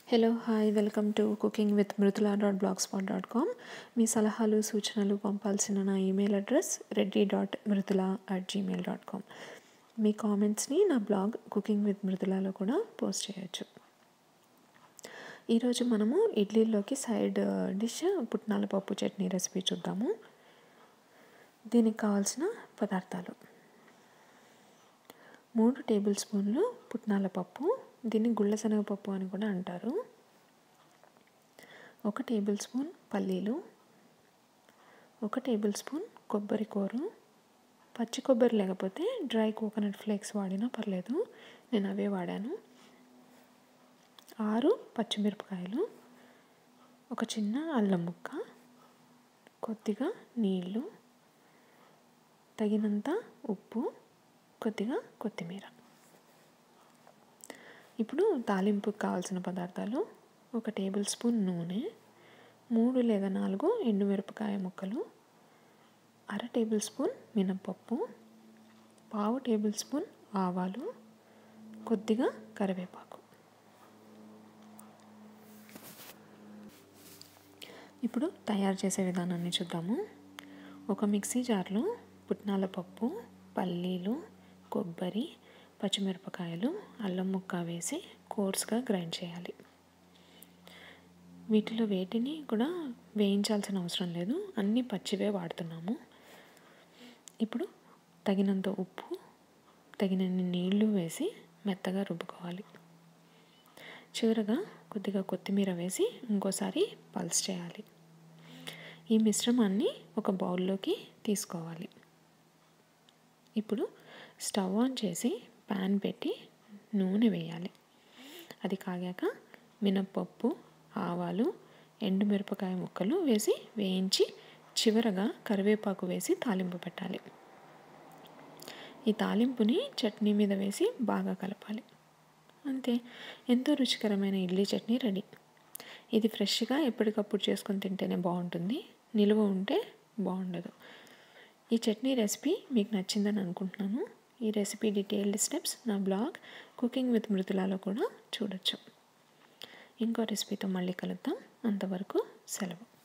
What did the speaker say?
hello hi welcome to cooking with Mruthula dot blogspot dot com మీ సలహాలు సూచనలు పంపాల్సిన నా email address Reddy dot Mruthula at Gmail dot com మీ కామెంట్స్ని నా బ్లాగ్ కుకింగ్ విత్ మృతులలో కూడా పోస్ట్ చేయొచ్చు ఈరోజు మనము ఇడ్లీలోకి సైడ్ డిష్ పుట్నాల పప్పు చట్నీ రెసిపీ చూద్దాము దీనికి కావాల్సిన పదార్థాలు మూడు టేబుల్ స్పూన్లు పుట్నాల పప్పు దీన్ని గుళ్ళ శనగపప్పు అని కూడా అంటారు ఒక టేబుల్ స్పూన్ పల్లీలు ఒక టేబుల్ స్పూన్ కొబ్బరి కూర పచ్చి కొబ్బరి లేకపోతే డ్రై కోకోనట్ ఫ్లేక్స్ వాడినా పర్లేదు నేను అవే వాడాను ఆరు పచ్చిమిరపకాయలు ఒక చిన్న అల్లం ముక్క కొద్దిగా నీళ్ళు తగినంత ఉప్పు కొద్దిగా కొత్తిమీర ఇప్పుడు తాలింపుకి కావాల్సిన పదార్థాలు ఒక టేబుల్ స్పూన్ నూనె మూడు లేదా నాలుగు ఎండుమిరపకాయ ముక్కలు అర టేబుల్ స్పూన్ మినపప్పు పావు టేబుల్ స్పూన్ ఆవాలు కొద్దిగా కరివేపాకు ఇప్పుడు తయారు చేసే విధానాన్ని చూద్దాము ఒక మిక్సీ జార్లో పుట్నాల పప్పు పల్లీలు కొబ్బరి పచ్చిమిరపకాయలు అల్లం ముక్క వేసి కోర్స్గా గ్రైండ్ చేయాలి వీటిలో వేటిని కూడా వేయించాల్సిన అవసరం లేదు అన్నీ పచ్చివే వాడుతున్నాము ఇప్పుడు తగినంత ఉప్పు తగినన్ని నీళ్లు వేసి మెత్తగా రుబ్బుకోవాలి చివరగా కొద్దిగా కొత్తిమీర వేసి ఇంకోసారి పల్స్ చేయాలి ఈ మిశ్రమాన్ని ఒక బౌల్లోకి తీసుకోవాలి ఇప్పుడు స్టవ్ ఆన్ చేసి ప్యాన్ పెట్టి నూనె వేయాలి అది కాగాక మినప్పప్పు ఆవాలు ఎండుమిరపకాయ ముక్కలు వేసి వేయించి చివరగా కరివేపాకు వేసి తాలింపు పెట్టాలి ఈ తాలింపుని చట్నీ మీద వేసి బాగా కలపాలి అంతే ఎంతో రుచికరమైన ఇడ్లీ చట్నీ రెడీ ఇది ఫ్రెష్గా ఎప్పటికప్పుడు చేసుకొని తింటేనే బాగుంటుంది నిలువ ఉంటే బాగుండదు ఈ చట్నీ రెసిపీ మీకు నచ్చిందని అనుకుంటున్నాను ఈ రెసిపీ డీటెయిల్డ్ స్టెప్స్ నా బ్లాగ్ కుకింగ్ విత్ మృతులాలో కూడా చూడొచ్చు ఇంకో రెసిపీతో మళ్ళీ కలుద్దాం అంతవరకు సెలవు